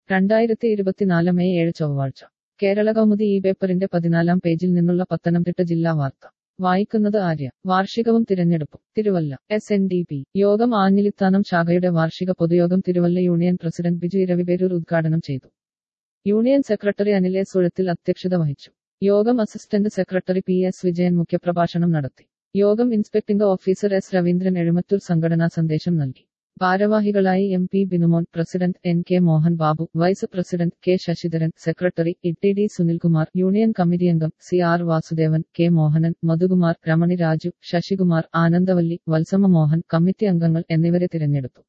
രണ്ടായിരത്തി ഇരുപത്തിനാല് മെയ് ഏഴ് ചൊവ്വാഴ്ച കേരള കൗമുദി ഈ പേപ്പറിന്റെ പതിനാലാം പേജിൽ നിന്നുള്ള പത്തനംതിട്ട ജില്ലാ വാർത്ത വായിക്കുന്നത് ആര്യ വാർഷികവും തിരഞ്ഞെടുപ്പും Thiruvalla S N D P യോഗം ആഞ്ഞിലിത്താനം ശാഖയുടെ വാർഷിക പൊതുയോഗം തിരുവല്ല യൂണിയൻ പ്രസിഡന്റ് ബിജു ഇരവിപേരൂർ ഉദ്ഘാടനം ചെയ്തു യൂണിയൻ സെക്രട്ടറി അനിലെ സുഴത്തിൽ അധ്യക്ഷത വഹിച്ചു യോഗം assistant secretary P S Vijayan മുഖ്യപ്രഭാഷണം നടത്തി യോഗം inspecting officer S Raveendran Ezhumattoor സംഘടനാ സന്ദേശം നൽകി ഭാരവാഹികളായി M P Binumon president N K Mohan Babu vice president K Sasidharan secretary E D Sunilkumar union committee അംഗം C R Vasudevan K Mohanan Madhukumar Ramani Raju Sasikumar Anandavalli Valsamma Mohan committee അംഗങ്ങൾ എന്നിവരെ തിരഞ്ഞെടുത്തു